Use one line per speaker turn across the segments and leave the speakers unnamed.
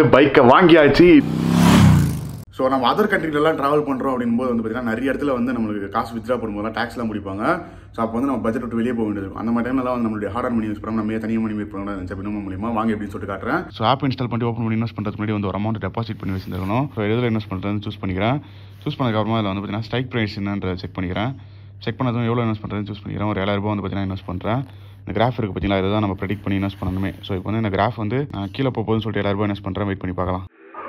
பைக்கை வாங்கியாச்சு ஸோ நம்ம அதர் கண்ட்ரிலலாம் ட்ராவல் பண்ணுறோம் அப்படின்போது வந்து பார்த்தீங்கன்னா நிறைய இடத்துல வந்து நம்மளுக்கு காசு வித்ரா பண்ணும்போது டேக்ஸ்லாம் முடிப்பாங்க ஸோ அப்போ வந்து நம்ம பட்ஜெட் விட்டு வெளியே போக வேண்டியது இருக்கும் அந்த மாதிரி டைம்லாம் வந்து நம்மளுடைய ஹார்ட் மணி யூஸ் பண்ணாமல் நம்ம தனியாக மணி யூஸ் பண்ணணும் நினச்ச பின்னமும் மூலியமா வாங்க அப்படின்னு சொல்லிட்டு காட்டுறேன் ஸோ ஆப் இன்ஸ்டால் பண்ணி ஓப்பன் பண்ணி இன்வெஸ்ட் பண்ணுறதுக்கு முன்னாடி வந்து ஒரு அமௌண்ட் டெபாசிட் பண்ணி வச்சிருக்கணும் ஸோ எதில் இன்வெஸ்ட் பண்ணுறதுன்னு சூஸ் பண்ணிக்கிறேன் சூஸ் பண்ணதுக்கப்புறமா அதில் வந்து பார்த்தீங்கன்னா ஸ்ட்ரைக் ப்ரைஸ் என்னன்ற செக் பண்ணிக்கிறேன் செக் பண்ணதும் எவ்வளோ இன்வெஸ்ட் பண்ணுறதுன்னு சூஸ் பண்ணிக்கிறேன் ஒரு ஏழாயிரம் ரூபாய் வந்து பார்த்தீங்கன்னா இன்வெஸ்ட் பண்ணுறேன் இந்த கிராஃப் இருக்குது பார்த்தீங்களா இதுதான் நம்ம ப்ரெடிக்ட் பண்ணி இன்வெஸ்ட் பண்ணணுமே ஸோ இப்போ வந்து இந்த கிராஃப் வந்து அஹ், கீழே போகுதுன்னு சொல்லிட்டு ஏழாயிரம் ரூபாய் இன்வெஸ்ட் பண்ணுறேன் வெயிட் பண்ணி பார்க்கலாம்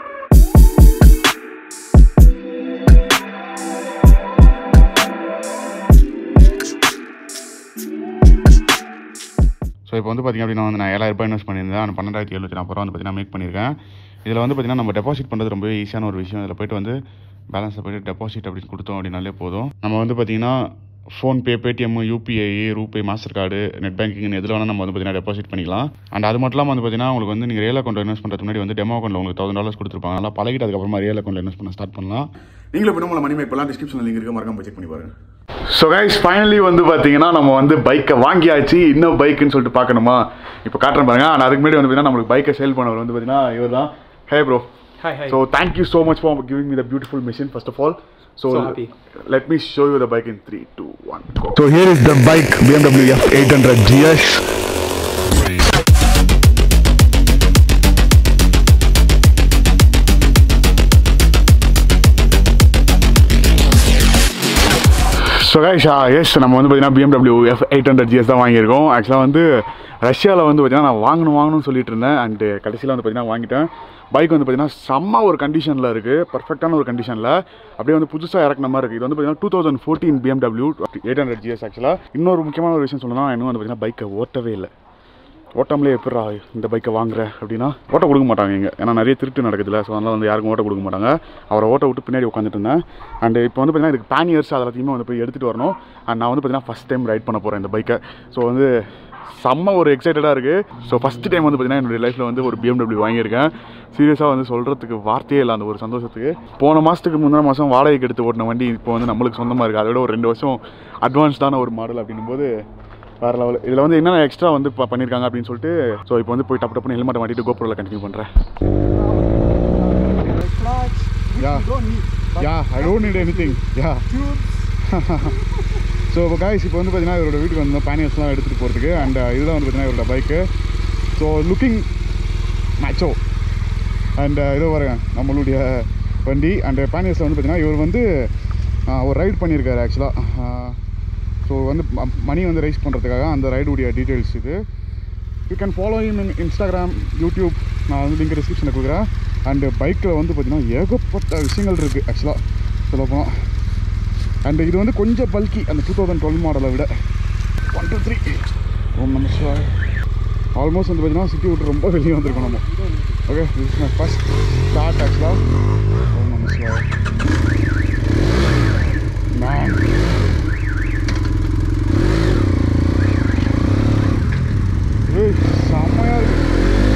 ஸோ இப்போ வந்து பார்த்திங்க அப்படின்னா வந்து நான் ஏழாயிரம் ரூபாய் இன்வெஸ்ட் பண்ணியிருந்தேன் அந்த பன்னெண்டாயிரத்தி எழுநூற்றி நாற்பது ரூபா வந்து பார்த்தீங்கன்னா மேக் பண்ணியிருக்கேன் இதில் வந்து பார்த்தீங்கன்னா நம்ம டெபாசிட் பண்ணுறது ரொம்பவே ஈஸியான ஒரு விஷயம் இதில் போயிட்டு வந்து பேலன்ஸில் போயிட்டு டெபாசிட் அப்படின்னு கொடுத்தோம் அப்படின்னாலே போதும் நம்ம வந்து பார்த்தீங்கன்னா PhonePe Paytm UPI RuPay master card net banking எதில் வேணால் நம்ம வந்து பார்த்தீங்கன்னா டெபாசிட் பண்ணிக்கலாம் அண்ட் அது மட்டும் இல்லாமல் வந்து பார்த்தீங்கன்னா உங்களுக்கு வந்து நீங்கள் ரியல் அக்கௌண்ட் இன்வெஸ்ட் பண்ணுறதுக்கு முன்னாடி வந்து டெமோ அக்கௌண்ட்டில் உங்களுக்கு தௌசண்ட் டாலர்ஸ் கொடுத்துருப்பாங்க நல்லா பழகிட்டு அதுக்கப்புறமா ரியல் அக்கௌண்ட்டில் இன்வெஸ்ட் பண்ண ஸ்டார்ட் பண்ணலாம் நீங்களும் இப்போ நம்ம மணி மேப்பெல்லாம் டிஸ்கிரிப்ஷனில் லிங்க் இருக்க மறக்காம செக் பண்ணி பாருங்க ஸோ கைஸ் ஃபைனலி வந்து பார்த்தீங்கன்னா நம்ம வந்து பைக்கை வாங்கியாச்சு இன்னும் பைக்குன்னு சொல்லிட்டு பார்க்கணுமா இப்போ காட்டுறேன் பாருங்க ஆனால் அதுக்கு முன்னாடி வந்து பார்த்தீங்கன்னா நம்மளுக்கு பைக்கை சேல் பண்ணவர் வந்து பார்த்தீங்கன்னா இவர் தான் hey bro
Hi, hi.
So thank you so much for giving me the beautiful machine first of all so
So happy.
Let me show you the bike in three two one so here is the bike BMW F eight hundred GS so கைஷ் எஸ் நம்ம வந்து பார்த்தீங்கன்னா BMW F eight hundred GS தான் வாங்கியிருக்கோம் ஆக்சுவலாக வந்து ரஷ்யாவில் வந்து பார்த்தீங்கன்னா நான் வாங்கணும் வாங்கணும்னு சொல்லிட்டு இருந்தேன் அண்டு கடைசியில் வந்து பார்த்தீங்கன்னா வாங்கிட்டேன் பைக் வந்து பார்த்தீங்கன்னா செம்ம ஒரு கண்டிஷனில் இருக்குது பர்ஃபெக்டான ஒரு கண்டிஷனில் அப்படியே வந்து புதுசாக இறக்குன மாதிரி இருக்குது இது வந்து பார்த்தீங்கன்னா two thousand fourteen BMW eight hundred GS ஆக்சுவலாக இன்னொரு முக்கியமான ஒரு விஷயம் சொல்லணும்னா இன்னும் வந்து பார்த்தீங்கன்னா பைக்கை ஓட்டவே இல்லை ஓட்டாமலே எப்படா இந்த பைக்கை வாங்குற அப்படின்னா ஓட்ட கொடுக்க மாட்டாங்க இங்கே ஏன்னா நிறைய திருட்டு நடக்குதுல்ல ஸோ அதனால் வந்து யாருக்கும் ஓட்ட கொடுக்க மாட்டாங்க அவரை ஓட்ட விட்டு பின்னாடி உட்காந்துட்டு இருந்தேன் அண்ட் இப்போ வந்து பார்த்தீங்கன்னா இதுக்கு பேன் இயர்ஸ் அது எல்லாத்தையுமே வந்து போய் எடுத்துகிட்டு வரணும் அண்ட் நான் வந்து பார்த்தீங்கன்னா ஃபஸ்ட் டைம் ரைட் பண்ண போகிறேன் இந்த பைக்கை ஸோ வந்து செம்ம ஒரு எக்ஸைட்டடாக இருக்குது ஸோ ஃபஸ்ட் டைம் வந்து பார்த்தீங்கன்னா என்னுடைய லைஃப்பில் வந்து ஒரு BMW வாங்கியிருக்கேன் சீரியஸாக வந்து சொல்கிறதுக்கு வார்த்தையே இல்லை அந்த ஒரு சந்தோஷத்துக்கு போன மாதத்துக்கு முந்தின மாதம் வாடகைக்கு எடுத்து ஓட்டின வண்டி இப்போ வந்து நம்மளுக்கு சொந்தமாக இருக்குது அதை விட ஒரு ரெண்டு வருஷம் அட்வான்ஸ்டான ஒரு மாடல் அப்படின்னும் போது வேறு லெவல் இதில் வந்து என்னென்ன எக்ஸ்ட்ரா வந்து ப- பண்ணியிருக்காங்க அப்படின்னு சொல்லிட்டு ஸோ இப்போ வந்து போய் டப்பு டப்புன்னு ஹெல்மெட்டை மாட்டிட்டு கோப்ரோவில் கண்டினியூ பண்ணுறேன் yeah yeah I don't need anything yeah so இப்போ காய்ஸ் இப்போ வந்து பார்த்தீங்கன்னா இவரோட வீட்டுக்கு வந்து பேனியர்ஸ்லாம் எடுத்துகிட்டு போகிறதுக்கு அண்ட் இதுதான் வந்து பார்த்தீங்கன்னா இவரோட bike so looking macho and இதோ வரேன் நம்மளுடைய வண்டி அண்ட் பேனியர்ஸில் வந்து பார்த்தீங்கன்னா இவர் வந்து ஆஹ், ஒரு ரைட் பண்ணியிருக்காரு ஆக்சுவலாக ஸோ வந்து ம- மணி வந்து ரைஸ் பண்ணுறதுக்காக அந்த ரைடுடைய டீட்டெயில்ஸ் இது you can follow him in Instagram YouTube நான் வந்து லிங்க் டிஸ்கிரிப்ஷனில் கொடுக்குறேன் அண்டு பைக்கில் வந்து பார்த்திங்கன்னா ஏகப்பட்ட விஷயங்கள் இருக்குது ஆக்சுவலாக சொல்லப்போனால் அண்ட் இது வந்து கொஞ்சம் பல்கி அந்த டூ தௌசண்ட் டுவெல் மாடலை விட ஒன் டூ த்ரீ ஓம் நம சிவாய் ஆல்மோஸ்ட் வந்து பார்த்தீங்கன்னா சிட்டி விட்டு ரொம்ப வெளியே வந்திருக்கோம் நம்ம okay this is my first start ஆக்சுவலாக ஓம் நம சிவாய் மேன் ஏய் செம்மையாக இருக்கு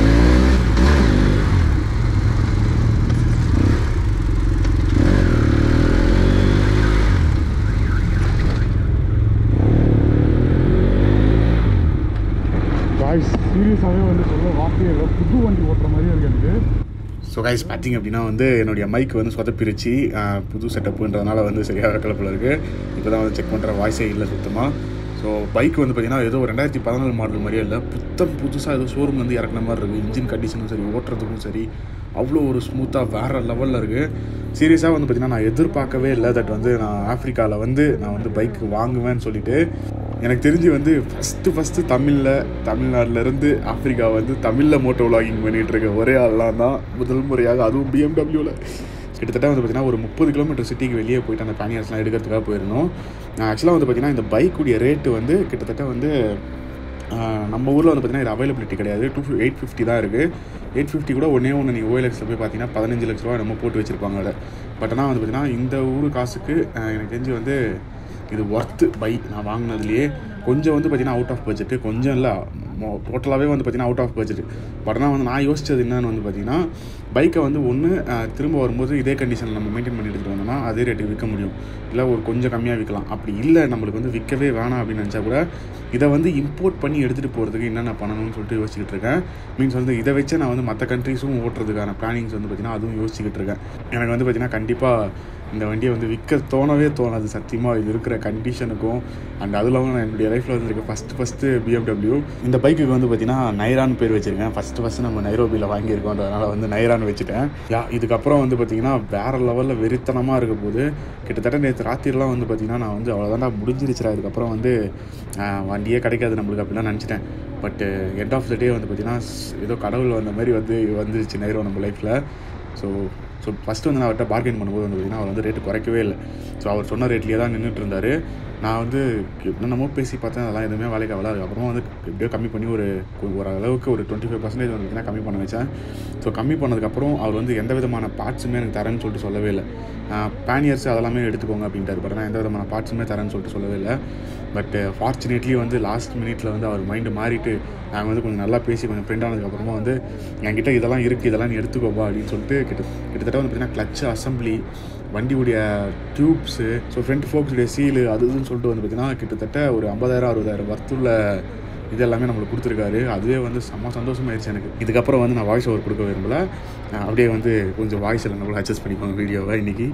காய்ஸ் சீரியஸாகவே வந்து சொல்ல வார்த்தையே இல்லை புது வண்டி ஓட்டுற மாதிரியே இருக்கு எனக்கு ஸோ கைஸ் பார்த்தீங்க அப்படின்னா வந்து என்னுடைய மைக் வந்து சொதப்பிருச்சு ஆஹ், புது செட்டப்புன்றதுனால வந்து சரியாக கலப்பில் இருக்குது இப்போ தான் வந்து செக் பண்ணுற வாய்ஸே இல்லை சுத்தமாக ஸோ பைக் வந்து பார்த்தீங்கன்னா ஏதோ ரெண்டாயிரத்தி பதினாலு மாடல் மாதிரியே இல்லை புத்தம் புதுசாக ஏதோ ஷோரூம் வந்து இறக்குன மாதிரி இருக்குது இன்ஜின் கண்டிஷனும் சரி ஓட்டுறதுக்கும் சரி அவ்வளோ ஒரு ஸ்மூத்தாக வேறு லெவலில் இருக்குது சீரியஸாக வந்து பார்த்தீங்கன்னா நான் எதிர்பார்க்கவே இல்லை தட் வந்து நான் ஆஃப்ரிக்காவில் வந்து நான் வந்து பைக் வாங்குவேன்னு சொல்லிட்டு எனக்கு தெரிஞ்சு வந்து ஃபஸ்ட்டு ஃபஸ்ட்டு தமிழில் தமிழ்நாட்டிலேருந்து ஆஃப்ரிக்கா வந்து தமிழில் மோட்டோ விலாகிங் பண்ணிகிட்டு இருக்க ஒரே ஆள்லாம் தான் முதல் முறையாக அதுவும் பிஎம்டபிள்யூவில் கிட்டத்தட்ட வந்து பார்த்திங்கன்னா ஒரு முப்பது கிலோமீட்டர் சிட்டிக்கு வெளியே போயிட்டு அந்த பேனியர்ஸ்லாம் எடுக்கிறதுக்காக போயிருந்தோம் ஆக்சுவலாக வந்து பார்த்திங்கன்னா இந்த பைக்குடைய ரேட்டு வந்து கிட்டத்தட்ட வந்து ஆஹ், நம்ம ஊரில் வந்து பார்த்திங்கன்னா இது அவைலபிலிட்டி கிடையாது டூ எயிட் ஃபிஃப்டி தான் இருக்குது எயிட் ஃபிஃப்டி கூட ஒன்றே ஒன்று நீங்கள் ஓஎல்எக்ஸில் போய் பார்த்தீங்கன்னா பதினஞ்சு லட்ச ரூபா நம்ம போட்டு வச்சுருப்பாங்க அதில் பட் ஆனால் வந்து பார்த்திங்கன்னா இந்த ஊர் காசுக்கு ஆஹ், எனக்கு தெரிஞ்சு வந்து இது ஒர்த்து பை நான் வாங்கினதுலேயே கொஞ்சம் வந்து பார்த்தீங்கன்னா அவுட் ஆஃப் பட்ஜெட்டு கொஞ்சம் இல்லை டோட்டலாகவே வந்து பார்த்தீங்கன்னா அவுட் ஆஃப் பட்ஜெட் பட் ஆனால் வந்து நான் யோசிச்சது என்னன்னு வந்து பார்த்தீங்கன்னா பைக்கை வந்து ஒன்று திரும்ப வரும்போது இதே கண்டிஷனில் நம்ம மெயின்டைன் பண்ணி எடுத்துகிட்டு வந்தோம்னா அதே ரேட்டுக்கு விற்க முடியும் இல்லை ஒரு கொஞ்சம் கம்மியாக விற்கலாம் அப்படி இல்லை நம்மளுக்கு வந்து விற்கவே வேணாம் அப்படின்னு நினச்சா கூட இதை வந்து இம்போர்ட் பண்ணி எடுத்துகிட்டு போகிறதுக்கு என்னென்ன பண்ணணும்னு சொல்லிட்டு யோசிச்சுக்கிட்டு இருக்கேன் மீன்ஸ் வந்து இதை வச்சு நான் வந்து மற்ற கண்ட்ரீஸும் ஓட்டுறதுக்கான பிளானிங்ஸ் வந்து பார்த்திங்கன்னா அதுவும் யோசிச்சுக்கிட்டு இருக்கேன் எனக்கு வந்து பார்த்திங்கன்னா கண்டிப்பாக இந்த வண்டியை வந்து விற்க தோணவே தோணாது சத்தியமாக இது இருக்கிற கண்டிஷனுக்கும் அண்ட் அது இல்லாமல் நான் என்னுடைய லைஃப்பில் வந்துருக்க ஃபஸ்ட்டு ஃபஸ்ட்டு பிஎம்டபிள்யூ இந்த பைக்குக்கு வந்து பார்த்தீங்கன்னா நைரான் பேர் வச்சுருக்கேன் ஃபஸ்ட்டு ஃபஸ்ட்டு நம்ம நைரோபியில் வாங்கியிருக்கோன்றதுனால வந்து நைரான் வச்சுட்டேன் யா இதுக்கப்புறம் வந்து பார்த்திங்கன்னா வேறு லெவலில் வெறித்தனமாக இருக்க போது கிட்டத்தட்ட நேற்று ராத்திரிலாம் வந்து பார்த்திங்கன்னா நான் வந்து அவ்வளோதான்டா முடிஞ்சிருச்சுடா இதுக்கப்புறம் வந்து ஆஹ், வண்டியே கிடைக்காது நம்மளுக்கு அப்படிலாம் நினச்சிட்டேன் பட்டு எண்ட் ஆஃப் த டே வந்து பார்த்திங்கன்னா ஏதோ கடவுள் வந்த மாதிரி வந்து வந்துருச்சு நைரோ நம்ம லைஃப்பில் ஸோ ஸோ ஃபஸ்ட்டு வந்து நான் அவர்கிட்ட பார்கெயின் பண்ணும்போது வந்து பார்த்திங்கன்னா அவர் வந்து ரேட்டு குறைக்கவே இல்லை ஸோ அவர் சொன்ன ரேட்லேயே தான் நின்றுட்டு இருந்தார் நான் வந்து என்னென்னமோ பேசி பார்த்தேன் அதெல்லாம் எதுவுமே வேலைக்கு ஆகல அதுக்கப்புறமா வந்து எப்படியோ கம்மி பண்ணி ஒரு ஒரு அளவுக்கு ஒரு டுவெண்ட்டி ஃபைவ் பர்சன்டேஜ் வந்து பார்த்திங்கன்னா கம்மி பண்ண வச்சேன் ஸோ கம்மி பண்ணதுக்கப்புறம் அவர் வந்து எந்த விதமான பார்ட்ஸுமே எனக்கு தரேன்னு சொல்லிட்டு சொல்லவே இல்லை பேனியர்ஸ் அதெல்லாமே எடுத்துக்கோங்க அப்படின்ட்டார் பட் ஆனால் எந்த விதமான பார்ட்ஸுமே தரேன்னு சொல்லிட்டு சொல்லவே இல்லை பட் ஃபார்ச்சுனேட்லி வந்து லாஸ்ட் மினிட்ல வந்து அவர் மைண்டு மாறிட்டு நாங்கள் வந்து கொஞ்சம் நல்லா பேசி கொஞ்சம் ஃப்ரெண்ட் ஆனதுக்கப்புறமா வந்து என்கிட்ட இதெல்லாம் இருக்குது இதெல்லாம் நீ எடுத்துக்கோப்பா அப்படின்னு சொல்லிட்டு கிட்ட கிட்டத்தட்ட வந்து பார்த்தீங்கன்னா கிளச்சு அசம்பிளி வண்டியுடைய டியூப்ஸு ஸோ ஃப்ரண்ட் ஃபோக்ஸுடைய சீலு அது இதுன்னு சொல்லிட்டு வந்து பார்த்தீங்கன்னா கிட்டத்தட்ட ஒரு ஐம்பதாயிரம் அறுபதாயிரம் வர்த்துள்ள இது எல்லாமே நம்மளுக்கு கொடுத்துருக்காரு அதுவே வந்து செம்ம சந்தோஷமாயிருச்சு எனக்கு இதுக்கப்புறம் வந்து நான் வாய்ஸ் ஓவர் கொடுக்க விரும்பல நான் அப்படியே வந்து கொஞ்சம் வாய்ஸ் எல்லாம் நம்மள அட்ஜஸ்ட் பண்ணிக்கோங்க வீடியோவை இன்றைக்கி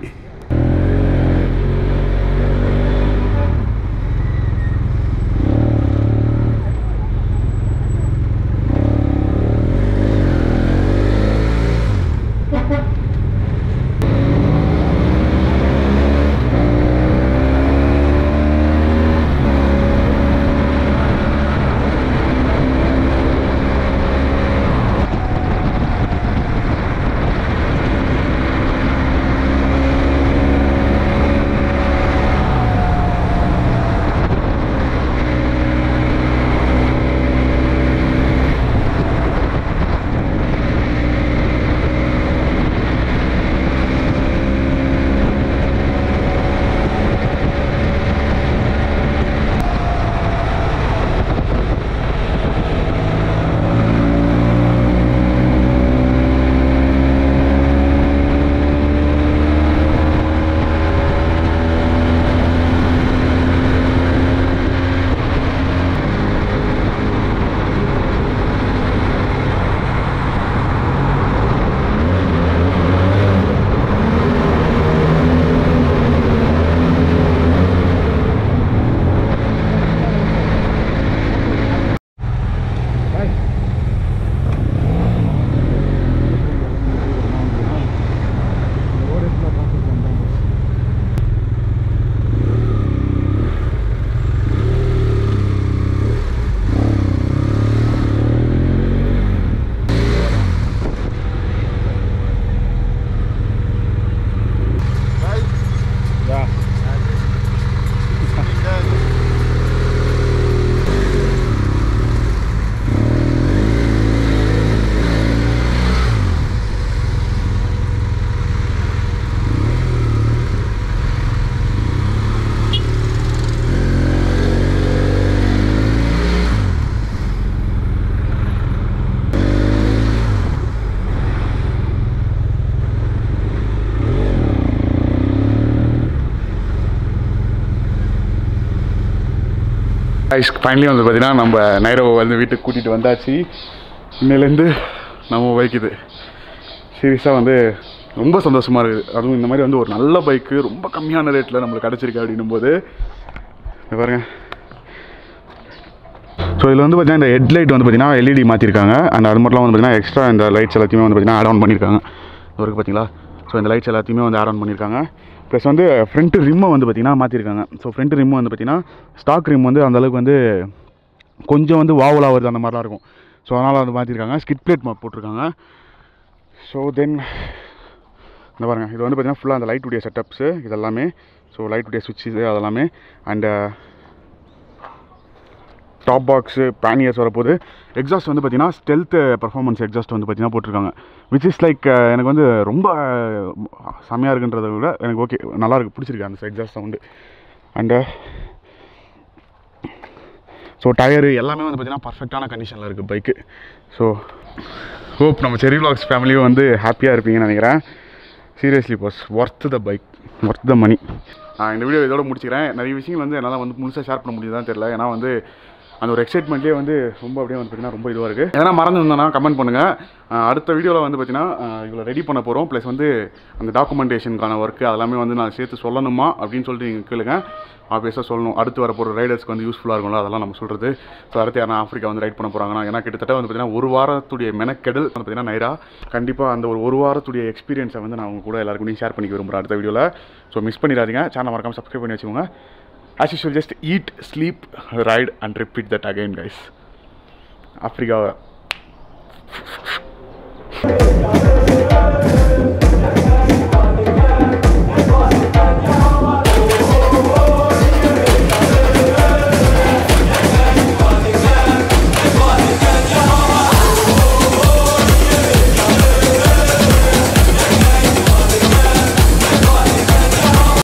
ஐஸ் ஃபைனலி வந்து பார்த்தீங்கன்னா நம்ம நைரோவை வந்து வீட்டுக்கு கூட்டிகிட்டு வந்தாச்சு இன்னிலேருந்து நம்ம பைக் இது சீரியஸாக வந்து ரொம்ப சந்தோஷமாக இருக்குது அதுவும் இந்த மாதிரி வந்து ஒரு நல்ல பைக்கு ரொம்ப கம்மியான ரேட்டில் நம்மளுக்கு கிடச்சிருக்கு அப்படின்னும் போது இங்க பாருங்க ஸோ இதில் வந்து பார்த்தீங்கன்னா இந்த ஹெட்லைட் வந்து பார்த்தீங்கன்னா எல்இடி மாற்றிருக்காங்க அண்ட் அது மட்டும் இல்லாமல் வந்து பார்த்தீங்கன்னா எக்ஸ்ட்ரா இந்த லைட்ஸ் எல்லாத்தையுமே வந்து பார்த்தீங்கன்னா ஆட் ஆன் பண்ணியிருக்காங்க இது வரைக்கும் பார்த்தீங்களா ஸோ இந்த லைட்ஸ் எல்லாத்தையுமே வந்து ஆட் ஆன் பண்ணியிருக்காங்க ப்ளஸ் வந்து ஃப்ரண்ட் ரிம்மை வந்து பார்த்தீங்கன்னா மாற்றிருக்காங்க ஸோ ஃப்ரண்ட் ரிம் வந்து பார்த்தீங்கன்னா ஸ்டாக் ரிம் வந்து அந்த அளவுக்கு வந்து கொஞ்சம் வந்து வாவலாக வருது அந்த மாதிரிலாம் இருக்கும் ஸோ அதனால் வந்து மாற்றிருக்காங்க ஸ்கிட் பிளேட் போட்டிருக்காங்க ஸோ தென் இந்த பாருங்க இது வந்து பார்த்தீங்கன்னா ஃபுல்லாக அந்த லைட் உடைய செட்டப்ஸு இது எல்லாமே ஸோ லைட் உடைய சுவிட்சஸ் அதெல்லாமே அண்டு டாப் பாக்ஸு பேனியர்ஸ் வரப்போது எக்ஸாஸ்ட் வந்து பார்த்தீங்கன்னா ஸ்டெல்த் பர்ஃபார்மன்ஸ் எக்ஸாஸ்ட் வந்து பார்த்தீங்கன்னா போட்டிருக்காங்க விச் இஸ் லைக் எனக்கு வந்து ரொம்ப செம்மையாக இருக்குன்றதை விட எனக்கு ஓகே நல்லா இருக்கு பிடிச்சிருக்கு அந்த exhaust sound and so tyre எல்லாமே வந்து பார்த்திங்கன்னா பர்ஃபெக்டான கண்டிஷனில் இருக்குது பைக்கு ஸோ ஹோப் நம்ம செரி vlogs ஃபேமிலியும் வந்து ஹாப்பியாக இருப்பீங்கன்னு நினைக்கிறேன் seriously boss worth the bike worth the money இந்த வீடியோ இதோட முடிச்சுக்கிறேன் நிறைய விஷயங்கள் வந்து என்னால் வந்து முழுசாக ஷேர் பண்ண முடியுதான்னு தெரியல ஏன்னா வந்து அந்த ஒரு எக்ஸைட்மெண்ட்லேயே வந்து ரொம்ப அப்படியே வந்து பார்த்தீங்கன்னா ரொம்ப இதுவாக இருக்குது எதனா மறந்துருந்தேன்னா கமெண்ட் பண்ணுங்கள் அடுத்த வீடியோவில் வந்து பார்த்தீங்கன்னா இவ்வளோ ரெடி பண்ண போகிறோம் ப்ளஸ் வந்து அந்த டாக்குமெண்டேஷனுக்கான ஒர்க்கு அதெல்லாமே வந்து நான் சேர்த்து சொல்லணுமா அப்படின்னு சொல்லிட்டு நீங்கள் கேளுங்க ஆப்வியஸாக சொல்லணும் அடுத்து வர போகிற ரைடர்ஸ்க்கு வந்து யூஸ்ஃபுல்லாக இருக்கும்ல அதெல்லாம் நம்ம சொல்கிறது ஸோ அடுத்து யாரா ஆஃப்ரிக்கா வந்து ரைட் பண்ண போகிறாங்கன்னா ஏன்னா கிட்டத்தட்ட வந்து பார்த்தீங்கன்னா ஒரு வாரத்துடைய மெனக்கெடல் வந்து பார்த்தீங்கன்னா நைரா கண்டிப்பாக அந்த ஒரு ஒரு வாரத்துடைய எக்ஸ்பீரியன்ஸை வந்து நான் உங்க கூட எல்லாருக்கும் ஷேர் பண்ணிக்க விரும்புகிறேன் அடுத்த வீடியோவில் ஸோ மிஸ் பண்ணிடாதீங்க சேனல் மறக்காம சப்ஸ்கிரைப் பண்ணி வச்சுக்கோங்க as usual just eat sleep ride and repeat that again guys ஆஃப்ரிக்காவை